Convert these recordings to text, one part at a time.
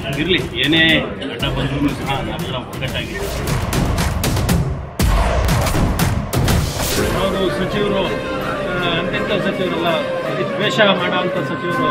ಇರಲಿ ಏನೇ ಅಡ್ಡ ಬಂದ್ರೂ ಸಹ ನಾವೆಲ್ಲ ಒಗ್ಗಟ್ಟಾಗಿ ಅವರು ಸಚಿವರು ಆ, ಅಂತಿಂತ ಸಚಿವರಲ್ಲ ಈ ದ್ವೇಷ ಮಾಡೋ ಅಂಥ ಸಚಿವರು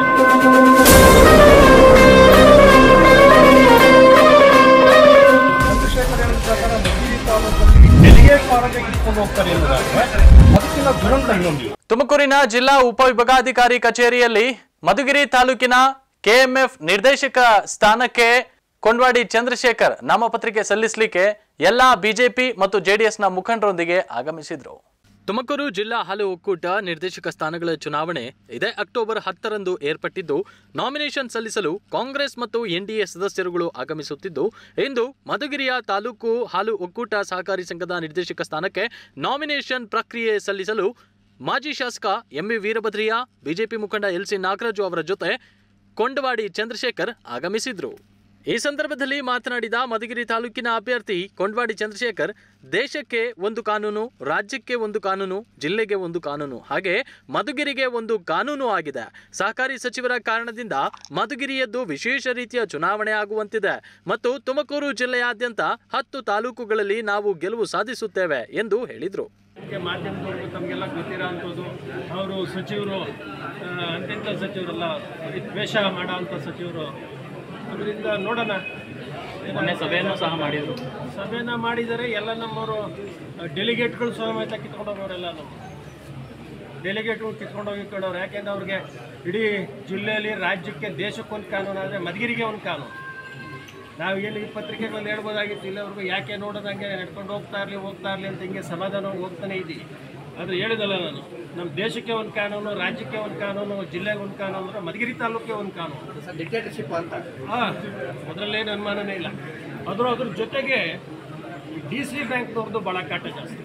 ಚಂದ್ರಶೇಖರ್ ಹೇಳಿದ ಪ್ರಕಾರ ಮಧುಗಿರಿ ತಾಲೂಕಲ್ಲಿ ಡೆಲಿಗೇಟ್ ಮಾಡೋಕ್ಕೆ ಇಟ್ಕೊಂಡು ಹೋಗ್ತಾರೆ ಎಂಬುದಾದ್ರೆ ಅದಕ್ಕಿಂತ ದುರಂತ ಇನ್ನೊಂದು ತುಮಕೂರಿನ ಜಿಲ್ಲಾ ಉಪವಿಭಾಗಾಧಿಕಾರಿ ಕಚೇರಿಯಲ್ಲಿ ಮಧುಗಿರಿ ತಾಲೂಕಿನ ಕೆಎಂಎಫ್ ನಿರ್ದೇಶಕ ಸ್ಥಾನಕ್ಕೆ ಕೊಂಡ್ವಾಡಿ ಚಂದ್ರಶೇಖರ್ ನಾಮಪತ್ರಿಕೆ ಸಲ್ಲಿಸಲಿಕ್ಕೆ ಎಲ್ಲಾ ಬಿಜೆಪಿ ಮತ್ತು ಜೆಡಿಎಸ್ನ ಮುಖಂಡರೊಂದಿಗೆ ಆಗಮಿಸಿದ್ರು ತುಮಕೂರು ಜಿಲ್ಲಾ ಹಾಲು ಒಕ್ಕೂಟ ನಿರ್ದೇಶಕ ಸ್ಥಾನಗಳ ಚುನಾವಣೆ ಇದೇ ಅಕ್ಟೋಬರ್ ಹತ್ತರಂದು ಏರ್ಪಟ್ಟಿದ್ದು ನಾಮಿನೇಷನ್ ಸಲ್ಲಿಸಲು ಕಾಂಗ್ರೆಸ್ ಮತ್ತು ಎನ್ಡಿಎ ಸದಸ್ಯರುಗಳು ಆಗಮಿಸುತ್ತಿದ್ದು ಇಂದು ಮಧುಗಿರಿಯ ತಾಲೂಕು ಹಾಲು ಒಕ್ಕೂಟ ಸಹಕಾರಿ ಸಂಘದ ನಿರ್ದೇಶಕ ಸ್ಥಾನಕ್ಕೆ ನಾಮಿನೇಷನ್ ಪ್ರಕ್ರಿಯೆ ಸಲ್ಲಿಸಲು ಮಾಜಿ ಶಾಸಕ ಎಂವಿ ವೀರಭದ್ರಿಯ ಬಿಜೆಪಿ ಮುಖಂಡ ಎಲ್ಸಿ ನಾಗರಾಜು ಅವರ ಜೊತೆ ಕೊಂಡವಾಡಿ ಚಂದ್ರಶೇಖರ್ ಆಗಮಿಸಿದ್ರು ಈ ಸಂದರ್ಭದಲ್ಲಿ ಮಾತನಾಡಿದ ಮಧುಗಿರಿ ತಾಲೂಕಿನ ಅಭ್ಯರ್ಥಿ ಕೊಂಡವಾಡಿ ಚಂದ್ರಶೇಖರ್ ದೇಶಕ್ಕೆ ಒಂದು ಕಾನೂನು ರಾಜ್ಯಕ್ಕೆ ಒಂದು ಕಾನೂನು ಜಿಲ್ಲೆಗೆ ಒಂದು ಕಾನೂನು ಹಾಗೆ ಮಧುಗಿರಿಗೆ ಒಂದು ಕಾನೂನು ಆಗಿದೆ ಸಹಕಾರಿ ಸಚಿವರ ಕಾರಣದಿಂದ ಮಧುಗಿರಿಯದ್ದು ವಿಶೇಷ ರೀತಿಯ ಚುನಾವಣೆ ಆಗುವಂತಿದೆ ಮತ್ತು ತುಮಕೂರು ಜಿಲ್ಲೆಯಾದ್ಯಂತ ಹತ್ತು ತಾಲೂಕುಗಳಲ್ಲಿ ನಾವು ಗೆಲುವು ಸಾಧಿಸುತ್ತೇವೆ ಎಂದು ಹೇಳಿದರು ಅದಕ್ಕೆ ಮಾಧ್ಯಮದವರು ತಮಗೆಲ್ಲ ಗೊತ್ತಿರೋ ಅಂಥದ್ದು ಅವರು ಸಚಿವರು ಆ, ಅಂತಿಂತ ಸಚಿವರಲ್ಲ ಈ ದ್ವೇಷ ಮಾಡೋ ಅಂಥ ಸಚಿವರು ಅದರಿಂದ ನೋಡೋಣ ಮೊನ್ನೆ ಸಭೆಯನ್ನು ಸಹ ಮಾಡಿದರು ಸಭೆನ ಮಾಡಿದರೆ ಎಲ್ಲ ನಮ್ಮವರು ಡೆಲಿಗೇಟ್ಗಳು ಸಮೇತ ಕಿತ್ಕೊಂಡೋಗೋರೆಲ್ಲ ನಮ್ಮ ಡೆಲಿಗೇಟ್ಗಳು ಕಿತ್ಕೊಂಡೋಗಿ ಕೊಡೋರು ಯಾಕೆಂದ್ರೆ ಅವ್ರಿಗೆ ಇಡೀ ಜಿಲ್ಲೆಯಲ್ಲಿ ರಾಜ್ಯಕ್ಕೆ ದೇಶಕ್ಕೊಂದು ಕಾನೂನು ಆದರೆ ಮಧುಗಿರಿಗೆ ಒಂದು ಕಾನೂನು ನಾವು ಏನು ಈ ಪತ್ರಿಕೆಗಳಲ್ಲಿ ಹೇಳ್ಬೋದಾಗಿತ್ತು ಇಲ್ಲವ್ರಿಗೂ ಯಾಕೆ ನೋಡೋದಂಗೆ ನಡ್ಕೊಂಡು ಹೋಗ್ತಾ ಇರಲಿ ಹೋಗ್ತಾ ಇರಲಿ ಅಂತ ಹಿಂಗೆ ಸಮಾಧಾನವಾಗಿ ಹೋಗ್ತಾನೆ ಇದ್ದೀವಿ ಆದರೆ ಹೇಳಿದಲ್ಲ ನಾನು ನಮ್ಮ ದೇಶಕ್ಕೆ ಒಂದು ಕಾನೂನು ರಾಜ್ಯಕ್ಕೆ ಒಂದು ಕಾನೂನು ಜಿಲ್ಲೆಗೆ ಒಂದು ಕಾನೂನು ಅಂದರೆ ಮಧುಗಿರಿ ತಾಲೂಕಿಗೆ ಒಂದು ಕಾನೂನು ಡಿಕ್ಟೇಟರ್ಶಿಪ್ ಅಂತ ಹಾಂ ಅದರಲ್ಲೇನು ಅನುಮಾನನೇ ಇಲ್ಲ ಅದ್ರ ಅದ್ರ ಜೊತೆಗೆ ಡಿ ಸಿ ಬ್ಯಾಂಕ್ನವ್ರದ್ದು ಭಾಳ ಕಾಟ ಜಾಸ್ತಿ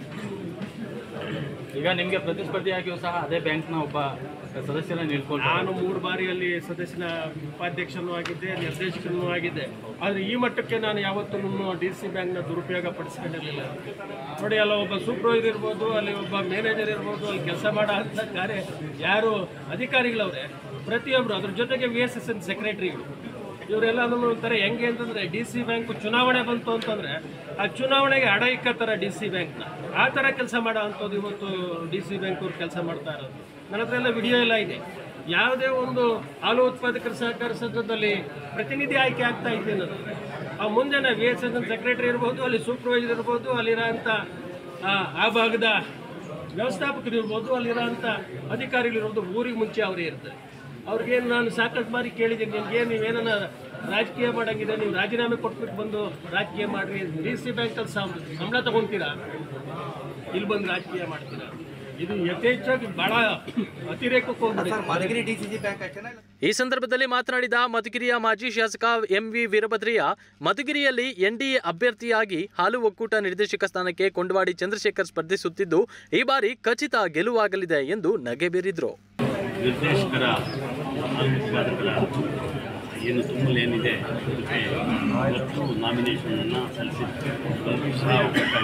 ಈಗ ನಿಮಗೆ ಪ್ರತಿಸ್ಪರ್ಧಿಯಾಗಿಯೂ ಸಹ ಅದೇ ಬ್ಯಾಂಕ್ನ ಒಬ್ಬ ಸದಸ್ಯನ ನಿಲ್ಕೊಂಡು ನಾನು ಮೂರು ಬಾರಿ ಅಲ್ಲಿ ಸದಸ್ಯನ ಉಪಾಧ್ಯಕ್ಷನೂ ಆಗಿದ್ದೆ ನಿರ್ದೇಶಕನೂ ಆಗಿದ್ದೆ ಆದರೆ ಈ ಮಟ್ಟಕ್ಕೆ ನಾನು ಯಾವತ್ತೂ ಡಿ ಸಿ ಬ್ಯಾಂಕ್ನ ದುರುಪಯೋಗ ಪಡಿಸ್ಕೊಂಡಿರಲಿಲ್ಲ ನೋಡಿ ಅಲ್ಲ ಒಬ್ಬ ಸೂಪರ್ವೈಸರ್ ಇರ್ಬೋದು ಅಲ್ಲಿ ಒಬ್ಬ ಮ್ಯಾನೇಜರ್ ಇರ್ಬೋದು ಅಲ್ಲಿ ಕೆಲಸ ಮಾಡೋ ಅಂಥ ಕಾರ್ಯ ಯಾರು ಅಧಿಕಾರಿಗಳವ್ರೆ ಪ್ರತಿಯೊಬ್ಬರು ಅದ್ರ ಜೊತೆಗೆ ವಿ ಎಸ್ ಎಸ್ ಎನ್ ಸೆಕ್ರೆಟರಿಗಳು ಇವರೆಲ್ಲ ಒಂಥರ ಹೆಂಗೆ ಅಂತಂದರೆ ಡಿ ಸಿ ಬ್ಯಾಂಕ್ ಚುನಾವಣೆ ಬಂತು ಅಂತಂದರೆ ಆ ಚುನಾವಣೆಗೆ ಅಡ ಇಕ್ಕತ್ತಾರ ಡಿ ಸಿ ಬ್ಯಾಂಕ್ನ ಆ ಥರ ಕೆಲಸ ಮಾಡೋ ಅಂಥದ್ದು ಇವತ್ತು ಡಿ ಸಿ ಬ್ಯಾಂಕ್ ಅವ್ರು ಕೆಲಸ ಮಾಡ್ತಾ ಇರೋದು ನನ್ನ ಹತ್ರ ಎಲ್ಲ ವಿಡಿಯೋ ಎಲ್ಲ ಇದೆ ಯಾವುದೇ ಒಂದು ಹಾಲು ಉತ್ಪಾದಕರ ಸಹಕಾರ ಸಂಘದಲ್ಲಿ ಪ್ರತಿನಿಧಿ ಆಯ್ಕೆ ಆಗ್ತಾ ಇದೆ ಅನ್ನೋದು ಆ ಮುಂದೆನೇ V S S N secretary ಇರ್ಬೋದು ಅಲ್ಲಿ ಸೂಪರ್ವೈಸರ್ ಇರ್ಬೋದು ಅಲ್ಲಿರೋಂಥ ಆ ಆ ಭಾಗದ ವ್ಯವಸ್ಥಾಪಕರು ಇರ್ಬೋದು ಅಲ್ಲಿರೋಂಥ ಅಧಿಕಾರಿಗಳಿರ್ಬೋದು ಊರಿಗೆ ಮುಂಚೆ ಅವರೇ ಇರ್ತಾರೆ ಅವ್ರಿಗೇನು ನಾನು ಸಾಕಷ್ಟು ಬಾರಿ ಕೇಳಿದ್ದೀನಿ ನಿಮ್ಗೇನು ನೀವೇನ ರಾಜಕೀಯ ಮಾಡಂಗಿದೆ ನೀವು ರಾಜೀನಾಮೆ ಕೊಟ್ಬಿಟ್ಟು ಬಂದು ರಾಜಕೀಯ ಮಾಡ್ರಿ ಡಿ ಸಿ ಬ್ಯಾಂಕಲ್ಲಿ ಸಂಬಳ ತಗೊಂತೀರಾ ಇಲ್ಲಿ ಬಂದು ರಾಜಕೀಯ ಮಾಡ್ತೀರಾ ಇದು ಯಥೇಚ್ಛಾಗಿ ಭಾಳ ಅತಿರೇಕಕ್ಕೆ ಹೋಗ್ಬಿಡಿ Madhugiri D C C bank ಅಷ್ಟೇನಾ ಈ ಸಂದರ್ಭದಲ್ಲಿ ಮಾತನಾಡಿದ ಮಧುಗಿರಿಯ ಮಾಜಿ ಶಾಸಕ ಎಂವಿ ವೀರಭದ್ರಿಯ ಮಧುಗಿರಿಯಲ್ಲಿ ಎನ್ಡಿಎ ಅಭ್ಯರ್ಥಿಯಾಗಿ ಹಾಲು ಒಕ್ಕೂಟ ನಿರ್ದೇಶಕ ಸ್ಥಾನಕ್ಕೆ ಕೊಂಡವಾಡಿ ಚಂದ್ರಶೇಖರ್ ಸ್ಪರ್ಧಿಸುತ್ತಿದ್ದು ಈ ಬಾರಿ ಖಚಿತ ಗೆಲುವಾಗಲಿದೆ ಎಂದು ನಗೆ ಬೀರಿದ್ರು ನಿರ್ದೇಶಕರ ಉತ್ಪಾದಕರ ಏನು ತುಂಬಲೇನಿದೆ ಅದಕ್ಕೆ ಇವತ್ತು ನಾಮಿನೇಷನನ್ನು ಸಲ್ಲಿಸಿದ್ರು ಸಹ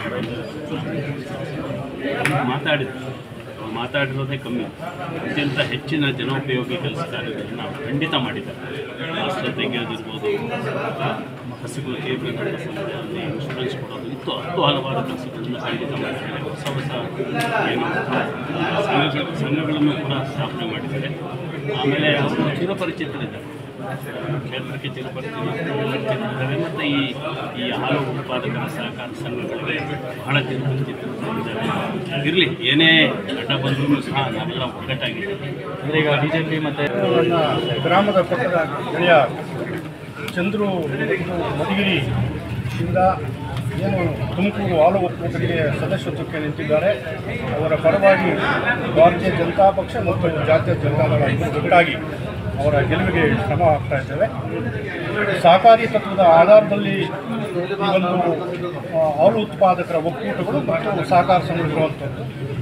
ಒಗ್ಗಟ್ಟಾಗಿರೋದು ಮಾತಾಡಿದ್ರು ಅವ್ರು ಮಾತಾಡಿರೋದೇ ಕಮ್ಮಿ ಅತ್ಯಂತ ಹೆಚ್ಚಿನ ಜನೋಪಯೋಗಿ ಕೆಲಸ ಕಾರ್ಯಗಳನ್ನು ನಾವು ಖಂಡಿತ ಮಾಡಿದ್ದಾರೆ ರಾಷ್ಟ್ರ ತೆಗೆಯೋದಿರ್ಬೋದು ಹಸಿರು ಕೇಬಲ್ ಅಲ್ಲಿ ಇನ್ಶೂರೆನ್ಸ್ ಕೊಡೋದು ಇತ್ತು ಹತ್ತು ಹಲವಾರು ಕೆಲಸಗಳನ್ನು ಖಂಡಿತ ಮಾಡಿದ್ದಾರೆ ಹೊಸ ಹೊಸ ಏನು ಸಂಘಗಳು ಸಂಘಗಳನ್ನು ಕೂಡ ಸ್ಥಾಪನೆ ಮಾಡಿದ್ದಾರೆ ಆಮೇಲೆ ಅವರು ಚಿರಪರಿಚಿತರಿದ್ದಾರೆ ಕ್ಷೇತ್ರಕ್ಕೆ ಚಿರಪರಿಚಿತರಿದ್ದಾರೆ ಮತ್ತು ಈ ಈ ಹಾಲು ಉತ್ಪಾದಕರ ಸಹಕಾರ ಸಂಘಗಳಿಗೆ ಬಹಳ ಚಿರಪರಿಚಿತರಿದ್ದಾರೆ ಇರಲಿ ಏನೇ ಅಡ್ಡ ಬಂದರೂ ಸಹ ನಾವೆಲ್ಲ ಒಗ್ಗಟ್ಟಾಗಿದ್ದೀವಿ ಅಂದರೆ ಈಗ ಬಿಜೆಪಿ ಮತ್ತೆ ನನ್ನ ಗ್ರಾಮದ ಪಕ್ಕದ ಗೆಳೆಯ ಚಂದ್ರು ಮಧುಗಿರಿ ಇಂದ ಏನು ತುಮಕೂರು ಹಾಲು ಒಕ್ಕೂಟಕ್ಕೆ ಸದಸ್ಯತ್ವಕ್ಕೆ ನಿಂತಿದ್ದಾರೆ ಅವರ ಪರವಾಗಿ ಭಾರತೀಯ ಜನತಾ ಪಕ್ಷ ಮತ್ತು ಜಾತೀಯ ಜನತಾದಳ ಒಟ್ಟಾಗಿ ಅವರ ಗೆಲುವಿಗೆ ಶ್ರಮ ಹಾಕ್ತಾ ಇದ್ದೇವೆ ಸಹಕಾರಿ ತತ್ವದ ಆಧಾರದಲ್ಲಿ ಈ ಒಂದು ಆ, ಹಾಲು ಉತ್ಪಾದಕರ ಒಕ್ಕೂಟಗಳು ಮತ್ತು ಸಹಕಾರ ಸಂಘಗಳಿರುವಂಥದ್ದು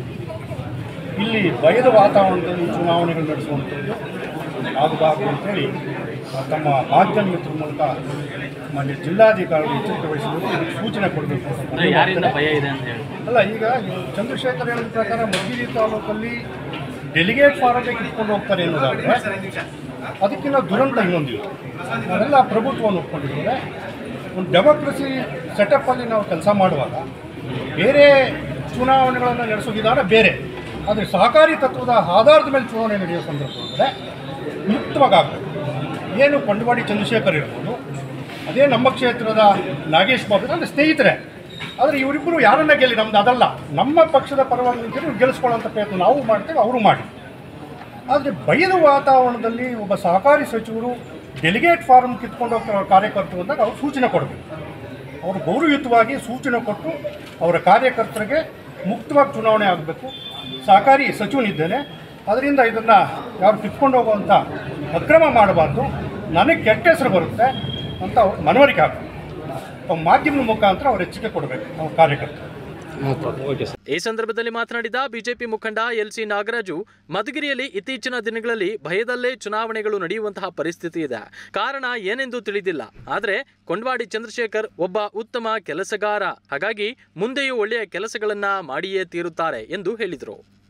ಇಲ್ಲಿ ಭಯದ ವಾತಾವರಣದಲ್ಲಿ ಚುನಾವಣೆಗಳು ನಡೆಸುವಂಥದ್ದು ಆಗಬಾರ್ದು ಅಂತೇಳಿ ಆ, ತಮ್ಮ ಮಾಧ್ಯಮ ಮಿತ್ರ ಮೂಲಕ ಮಾನ್ಯ ಜಿಲ್ಲಾಧಿಕಾರಿಗಳು ಎಚ್ಚರಿಕೆ ವಹಿಸಬೇಕು ಇದಕ್ಕೆ ಸೂಚನೆ ಕೊಡಬೇಕು ಅಂತ ಅಂದರೆ ಯಾರಿಂದ ಭಯ ಇದೆ ಅಂತ ಹೇಳಿ ಅಲ್ಲ ಈಗ ಚಂದ್ರಶೇಖರ್ ಹೇಳಿದ ಪ್ರಕಾರ ಮಧುಗಿರಿ ತಾಲೂಕಲ್ಲಿ ಡೆಲಿಗೇಟ್ ಫಾರಮ್ಗೆ ಇಟ್ಕೊಂಡು ಹೋಗ್ತಾರೆ ಅನ್ನೋದಾದ್ರೆ ಅದಕ್ಕಿಂತ ದುರಂತ ಇನ್ನೊಂದಿಲ್ಲ ನಾವೆಲ್ಲ ಪ್ರಭುತ್ವವನ್ನು ಒಪ್ಕೊಂಡಿದ್ದೇವೆ ಒಂದು ಡೆಮೋಕ್ರಸಿ ಸೆಟಪ್ಪಲ್ಲಿ ನಾವು ಕೆಲಸ ಮಾಡುವಾಗ ಬೇರೆ ಚುನಾವಣೆಗಳನ್ನು ನಡೆಸೋ ವಿಧಾನ ಬೇರೆ ಆದರೆ ಸಹಕಾರಿ ತತ್ವದ ಆಧಾರದ ಮೇಲೆ ಚುನಾವಣೆ ನಡೆಯೋ ಸಂದರ್ಭದಲ್ಲಿ ಮುಕ್ತವಾಗಿ ಆಗಬೇಕು ಏನು ಕೊಂಡವಾಡಿ ಚಂದ್ರಶೇಖರ್ ಇರ್ಬೋದು ಅದೇ ನಮ್ಮ ಕ್ಷೇತ್ರದ ನಾಗೇಶ್ ಬಾಬು ಅಂದರೆ ಸ್ನೇಹಿತರೆ ಆದರೆ ಇವರಿಬ್ಬರು ಯಾರನ್ನ ಗೆಲ್ಲಿ ನಮ್ದು ಅದಲ್ಲ ನಮ್ಮ ಪಕ್ಷದ ಪರವಾಗಿ ನಿಂತಿರೋ ಗೆಲ್ಲಿಸ್ಕೊಳ್ಳೋಂಥ ಪ್ರಯತ್ನ ನಾವು ಮಾಡ್ತೇವೆ ಅವರು ಮಾಡಿ ಆದರೆ ಭಯದ ವಾತಾವರಣದಲ್ಲಿ ಒಬ್ಬ ಸಹಕಾರಿ ಸಚಿವರು ಡೆಲಿಗೇಟ್ ಫಾರ್ಮ್ ಕಿತ್ಕೊಂಡು ಹೋಗ್ತಾ ಕಾರ್ಯಕರ್ತರು ಅಂದಾಗ ಅವ್ರು ಸೂಚನೆ ಕೊಡಬೇಕು ಅವರು ಗೌರವಯುತವಾಗಿ ಸೂಚನೆ ಕೊಟ್ಟು ಅವರ ಕಾರ್ಯಕರ್ತರಿಗೆ ಮುಕ್ತವಾಗಿ ಚುನಾವಣೆ ಆಗಬೇಕು ಸಹಕಾರಿ ಸಚಿವನಿದ್ದೇನೆ ಅದರಿಂದ ಇದನ್ನು ಯಾರು ಕಿತ್ಕೊಂಡು ಹೋಗುವಂಥ ಅಕ್ರಮ ಮಾಡಬಾರ್ದು ನನಗೆ ಕೆಟ್ಟ ಹೆಸರು ಬರುತ್ತೆ ಅಂತ ಅವ್ರು ಮನವರಿಕೆ ಆಗಬೇಕು ಮಾಧ್ಯಮದ ಮುಖಾಂತರ ಅವ್ರು ಎಚ್ಚರಿಕೆ ಕೊಡಬೇಕು ಅವ್ರ ಕಾರ್ಯಕರ್ತರು ಈ ಸಂದರ್ಭದಲ್ಲಿ ಮಾತನಾಡಿದ ಬಿಜೆಪಿ ಮುಖಂಡ ಎಲ್ಸಿ ನಾಗರಾಜು ಮಧುಗಿರಿಯಲ್ಲಿ ಇತ್ತೀಚಿನ ದಿನಗಳಲ್ಲಿ ಭಯದಲ್ಲೇ ಚುನಾವಣೆಗಳು ನಡೆಯುವಂತಹ ಪರಿಸ್ಥಿತಿ ಇದೆ ಕಾರಣ ಏನೆಂದು ತಿಳಿದಿಲ್ಲ ಆದರೆ ಕೊಂಡ್ವಾಡಿ ಚಂದ್ರಶೇಖರ್ ಒಬ್ಬ ಉತ್ತಮ ಕೆಲಸಗಾರ ಹಾಗಾಗಿ ಮುಂದೆಯೂ ಒಳ್ಳೆಯ ಕೆಲಸಗಳನ್ನ ಮಾಡಿಯೇ ತೀರುತ್ತಾರೆ ಎಂದು ಹೇಳಿದರು